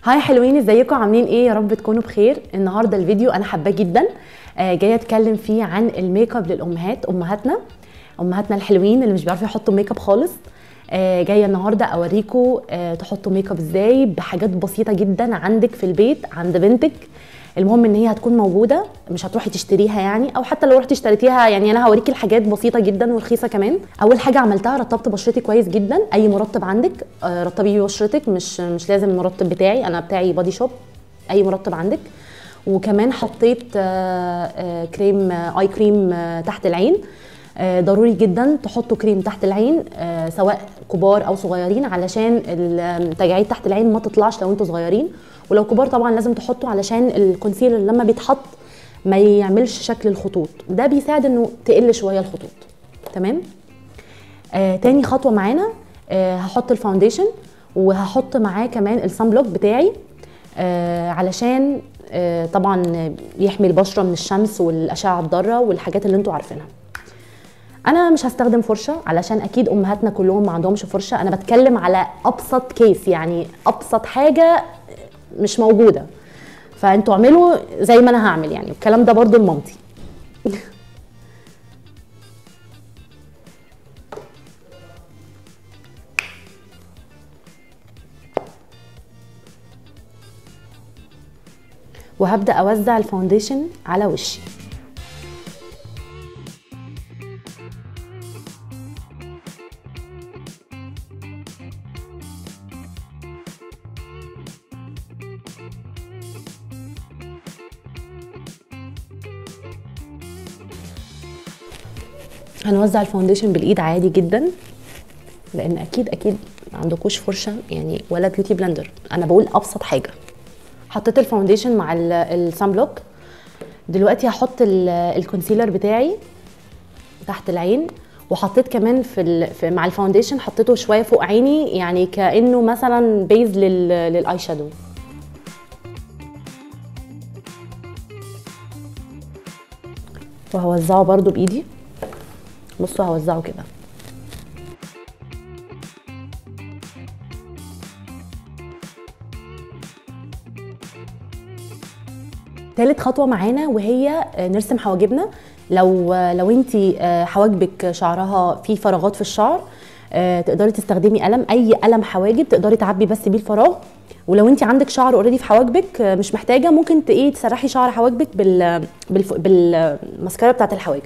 هاي حلوين ازيكم عاملين ايه يا رب تكونوا بخير النهارده الفيديو انا حباه جدا آه جايه اتكلم فيه عن الميك اب للامهات امهاتنا امهاتنا الحلوين اللي مش بيعرفوا يحطوا ميك اب خالص آه جايه النهارده اوريكم آه تحطوا ميك اب ازاي بحاجات بسيطه جدا عندك في البيت عند بنتك المهم ان هي هتكون موجوده مش هتروحي تشتريها يعني او حتى لو رحتي اشتريتيها يعني انا هوريكي الحاجات بسيطه جدا ورخيصه كمان اول حاجه عملتها رطبت بشرتي كويس جدا اي مرطب عندك آه، رطبي بيه بشرتك مش مش لازم المرطب بتاعي انا بتاعي بادي شوب اي مرطب عندك وكمان حطيت آه، آه، كريم آه، اي كريم آه، تحت العين آه، ضروري جدا تحطوا كريم تحت العين آه، سواء كبار او صغيرين علشان التجاعيد تحت العين ما تطلعش لو انتوا صغيرين ولو كبار طبعا لازم تحطوا علشان الكونسيلر لما بيتحط ما يعملش شكل الخطوط ده بيساعد انه تقل شويه الخطوط تمام آه تاني خطوه معانا آه هحط الفاونديشن وهحط معاه كمان الصن بلوك بتاعي آه علشان آه طبعا يحمي البشره من الشمس والاشعه الضاره والحاجات اللي انتوا عارفينها انا مش هستخدم فرشه علشان اكيد امهاتنا كلهم ما عندهمش فرشه انا بتكلم على ابسط كيس يعني ابسط حاجه مش موجوده فانتوا اعملوا زي ما انا هعمل يعني الكلام ده برضو لمامتي وهبدا اوزع الفاونديشن على وشي هنوزع الفاونديشن بالايد عادي جدا لان اكيد اكيد ما عندكوش فرشه يعني ولا بيوتي بلندر انا بقول ابسط حاجه حطيت الفاونديشن مع السان بلوك دلوقتي هحط ال- الكونسيلر بتاعي تحت العين وحطيت كمان في, ال... في مع الفاونديشن حطيته شويه فوق عيني يعني كانه مثلا بيز لل... للاي شادو وهوزعه برضو بايدي بصوا هوزعه كده تالت خطوه معانا وهي آه، نرسم حواجبنا لو آه، لو انت حواجبك شعرها فيه فراغات في الشعر آه، تقدري تستخدمي قلم اي قلم حواجب تقدري تعبي بس بيه الفراغ ولو انت عندك شعر اوريدي في حواجبك آه، مش محتاجه ممكن ت- ايه تسرحي شعر حواجبك بال بالف- بالمسكره بتاعت الحواجب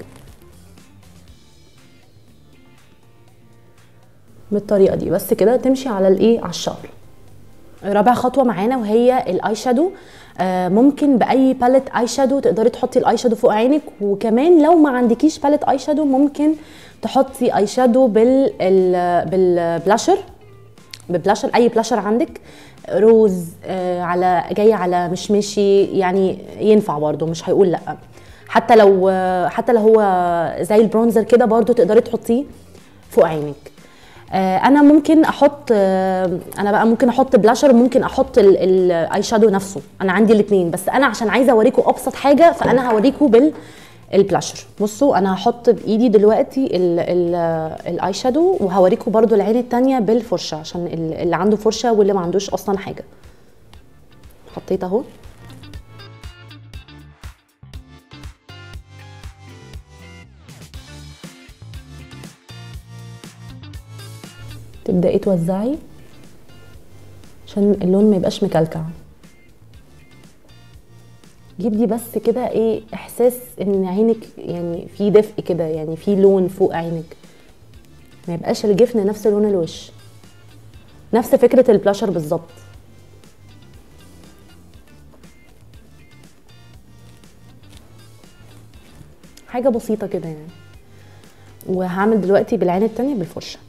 بالطريقه دي بس كده تمشي على الايه على الشعر رابع خطوه معانا وهي الاي شادو آه، ممكن باي باليت اي شادو تقدري تحطي الاي شادو فوق عينك وكمان لو ما عندكيش باليت اي شادو ممكن تحطي اي شادو بال ال- بالبلاشر ببلاشر اي بلاشر عندك روز آه، على جاي على مشمشي يعني ينفع برضو مش هيقول لا حتى لو آه، حتى لو هو زي البرونزر كده برضو تقدري تحطيه فوق عينك آه، انا ممكن احط آه، انا بقى ممكن احط بلاشر وممكن احط الاي شادو نفسه انا عندي الاثنين بس انا عشان عايزه اوريكم ابسط حاجه فانا هوريكم بال البلاشر بصوا انا هحط بايدي دلوقتي الاي شادو وهوريكم برضو العين التانية بالفرشه عشان ال- اللي عنده فرشه واللي ما عندوش اصلا حاجه حطيت اهو تبداي توزعي عشان اللون ما يبقاش مكلكع جيب دي بس كده ايه احساس ان عينك يعني في دفء كده يعني في لون فوق عينك ما يبقاش الجفن نفس لون الوش نفس فكره البلاشر بالظبط حاجه بسيطه كده يعني وهعمل دلوقتي بالعين التانية بالفرشه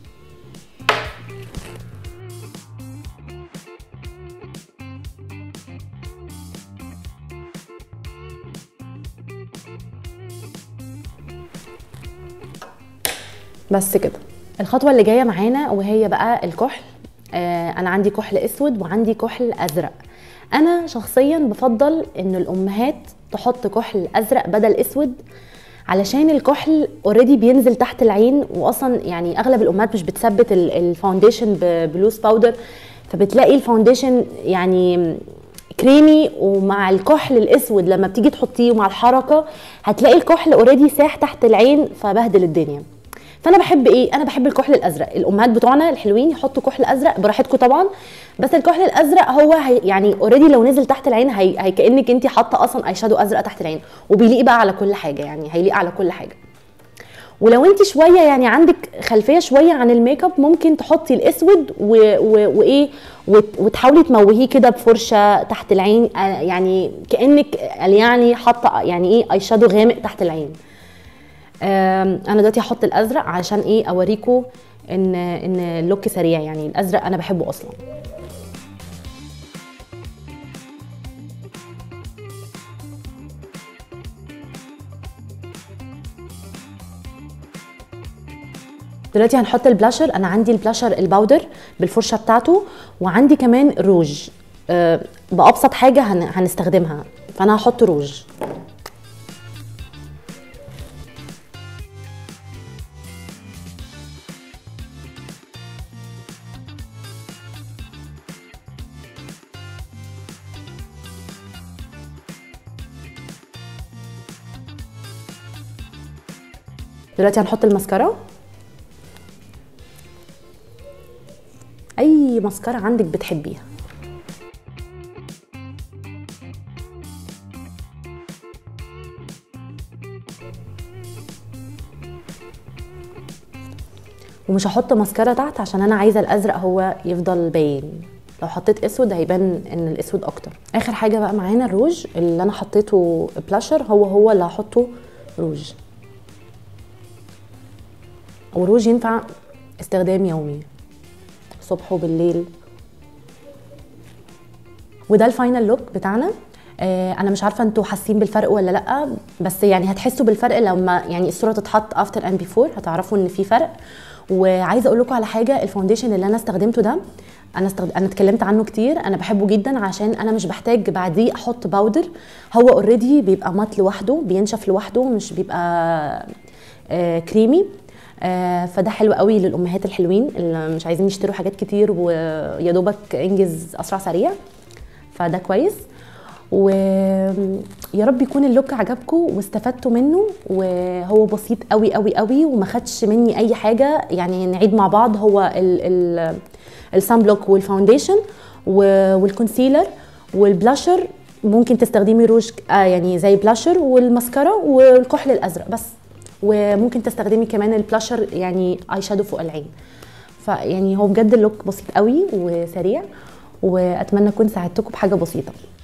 بس كده الخطوه اللي جايه معانا وهي بقى الكحل آه انا عندي كحل اسود وعندي كحل ازرق انا شخصيا بفضل ان الامهات تحط كحل ازرق بدل اسود علشان الكحل اوريدي بينزل تحت العين واصلا يعني اغلب الامهات مش بتثبت ال- الفاونديشن ب- بلوز باودر فبتلاقي الفاونديشن يعني كريمي ومع الكحل الاسود لما بتيجي تحطيه ومع الحركه هتلاقي الكحل اوريدي ساح تحت العين فبهدل الدنيا فانا بحب ايه انا بحب الكحل الازرق الامهات بتوعنا الحلوين يحطوا كحل ازرق براحتكم طبعا بس الكحل الازرق هو هي يعني اوريدي لو نزل تحت العين هي, هي كانك انت حاطه اصلا اي شادو ازرق تحت العين وبيليق بقى على كل حاجه يعني هيليق على كل حاجه ولو انت شويه يعني عندك خلفيه شويه عن الميك اب ممكن تحطي الاسود وايه وتحاولي تموهيه كده بفرشه تحت العين آه، يعني كانك يعني حاطه يعني ايه اي شادو غامق تحت العين انا دلوقتي هحط الازرق عشان ايه اوريكم ان ان اللوك سريع يعني الازرق انا بحبه اصلا دلوقتي هنحط البلاشر انا عندي البلاشر الباودر بالفرشه بتاعته وعندي كمان روج أه بابسط حاجه هنستخدمها فانا هحط روج دلوقتي هنحط المسكره اي مسكره عندك بتحبيها ومش هحط مسكره تحت عشان انا عايزه الازرق هو يفضل باين لو حطيت اسود هيبان ان الاسود اكتر اخر حاجه بقى معانا الروج اللي انا حطيته بلاشر هو هو اللي هحطه روج وروج ينفع استخدام يومي الصبح وبالليل وده الفاينل لوك بتاعنا آه انا مش عارفه انتوا حاسين بالفرق ولا لا بس يعني هتحسوا بالفرق لما يعني الصوره تتحط افتر اند بيفور هتعرفوا ان في فرق وعايزه اقول لكم على حاجه الفاونديشن اللي انا استخدمته ده انا استخد... انا اتكلمت عنه كتير انا بحبه جدا عشان انا مش بحتاج بعديه احط باودر هو اوريدي بيبقى مات لوحده بينشف لوحده مش بيبقى آه كريمي آه فده حلو قوي للامهات الحلوين اللي مش عايزين يشتروا حاجات كتير ويا دوبك انجز اسرع سريع فده كويس ويا رب يكون اللوك عجبكم واستفدتوا منه وهو بسيط قوي قوي قوي وما خدش مني اي حاجه يعني نعيد مع بعض هو السان بلوك والفاونديشن والكونسيلر والبلاشر ممكن تستخدمي روج آه يعني زي بلاشر والماسكارا والكحل الازرق بس وممكن تستخدمي كمان البلاشر يعني اي شادو فوق العين فيعني هو بجد اللوك بسيط قوي وسريع واتمنى اكون ساعدتكم بحاجه بسيطه